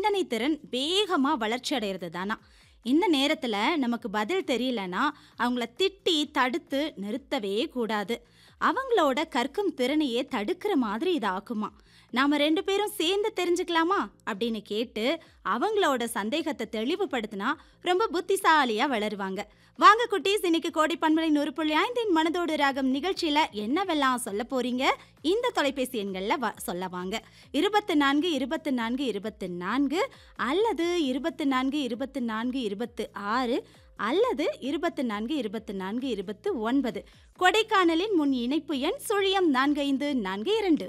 சிந்தனை திறன் வேகமா வளர்ச்சி அடைகிறது தானா இந்த நேரத்துல நமக்கு பதில் தெரியலனா அவங்கள திட்டி தடுத்து நிறுத்தவே கூடாது அவங்களோட கற்கும் திறனையே தடுக்கிற மாதிரி இது ஆக்குமா நாம ரெண்டு பேரும் சேர்ந்து தெரிஞ்சுக்கலாமா அப்படின்னு கேட்டு அவங்களோட சந்தேகத்தை தெளிவுபடுத்தினா ரொம்ப புத்திசாலியா வளருவாங்க வாங்க குட்டீஸ் இன்னைக்கு கோடி பண்பலை நூறு புள்ளி ஐந்தின் மனதோடு ராகம் நிகழ்ச்சியில என்னவெல்லாம் சொல்ல போறீங்க இந்த தொலைபேசி எண்கள்ல வ- சொல்ல வாங்க இருபத்து நான்கு இருபத்து நான்கு இருபத்து நான்கு அல்லது இருபத்து நான்கு இருபத்து நான்கு இருபத்து ஆறு அல்லது இருபத்து நான்கு இருபத்து நான்கு இருபத்து ஒன்பது கொடைக்கானலின் முன் இணைப்பு எண் சுழியம் நான்கு ஐந்து நான்கு இரண்டு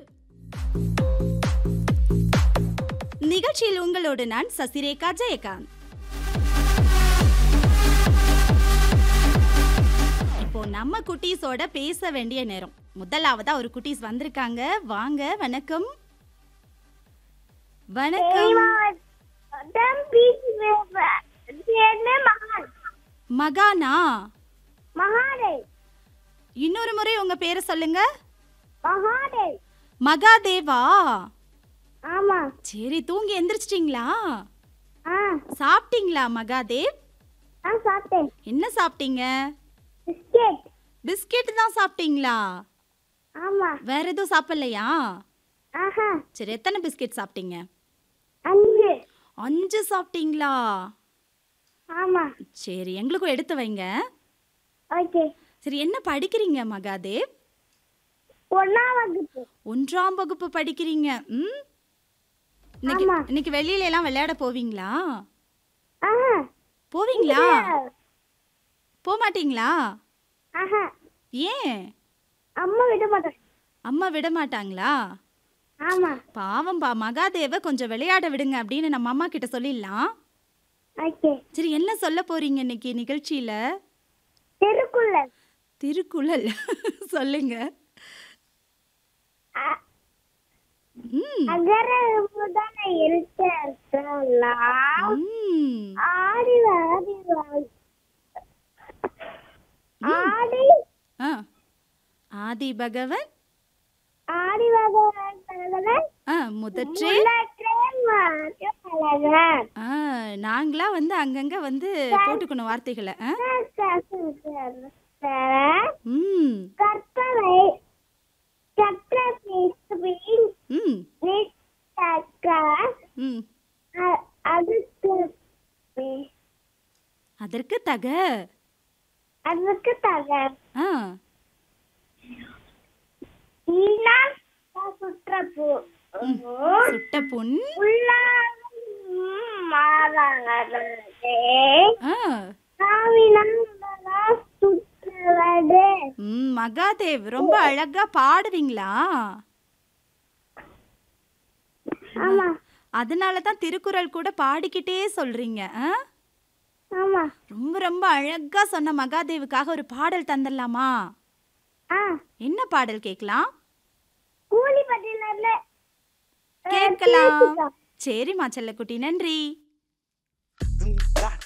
நிகழ்ச்சியில் உங்களோடு நான் சசிரேகா ஜெயகாந்த் இப்போ நம்ம குட்டீஸோட பேச வேண்டிய நேரம் முதலாவதா ஒரு குட்டீஸ் வந்திருக்காங்க வாங்க வணக்கம் வணக்கம் மகானா மகாதேவ் இன்னொரு முறை உங்க பேரை சொல்லுங்க மகாதேவ் மகாதேவா ஆமா சரி தூங்கி எந்திரிச்சிட்டிங்களா ஆ சாப்பிட்டீங்களா மகாதேவ் நான் சாப்பிட்டேன் என்ன சாப்பிட்டீங்க பிஸ்கெட் பிஸ்கெட் தான் சாப்பிட்டீங்களா ஆமா வேற எதுவும் சாப்பிடலையா ஆஹா சரி எத்தனை பிஸ்கெட் சாப்பிட்டீங்க அஞ்சு அஞ்சு சாப்பிட்டீங்களா ஆமா சரி எங்களுக்கும் எடுத்து வைங்க ஓகே சரி என்ன படிக்கிறீங்க மகாதேவ் ஒன்னாம் வகுப்பு ஒன்றாம் வகுப்பு படிக்கிறீங்க ம் இன்னைக்கு ஆமா. இன்னைக்கு வெளியில எல்லாம் விளையாட போவீங்களா ஆஹா போவீங்களா போக மாட்டீங்களா ஆஹா ஏன் அம்மா விட மாட்டேன் அம்மா விட மாட்டாங்களா ஆமா பாவம்பா மகாதேவ கொஞ்சம் விளையாட விடுங்க அப்படின்னு நம்ம அம்மா கிட்ட சொல்லிடலாம் ஓகே சரி என்ன சொல்ல போறீங்க இன்னைக்கு நிகழ்ச்சியில திருக்குள்ளல் திருக்குறள் சொல்லுங்க அ- ம் அகர முதல எழுத்தெல்லாம் ம் ஆடி ஆடி வா- ஆடி ஆ ஆதி பகவன் ஆடி வகவன் பகவன் ஆ முதற்றே உள்ளற்றே மாற்ற பழகன் ஆ நாங்களா வந்து அங்கங்க வந்து போட்டுக்கணும் வார்த்தைகளை ஆ? ம் கற்பனை சக்க பேசுவின் ம் நித்தக்க ம் அ- அதுக்கு பே- அதற்கு தக அதுக்கு தக ஆ ஈனான் சுற்றப்போ சுட்ட புண் மாறாதே ஆ சாமினான் சுற்றுவது ம் மகாதேவ் ரொம்ப அழகா பாடுவீங்களா ஆமா அதனால தான் திருக்குறள் கூட பாடிக்கிட்டே சொல்றீங்க ஆ? ஆமா ரொம்ப ரொம்ப அழகா சொன்ன மகாதேவுக்காக ஒரு பாடல் தந்துடலாமா ஆ என்ன பாடல் கேட்கலாம் கூலி பட்டியல கேட்கலாம் சரிம்மா செல்லக்குட்டி நன்றி Da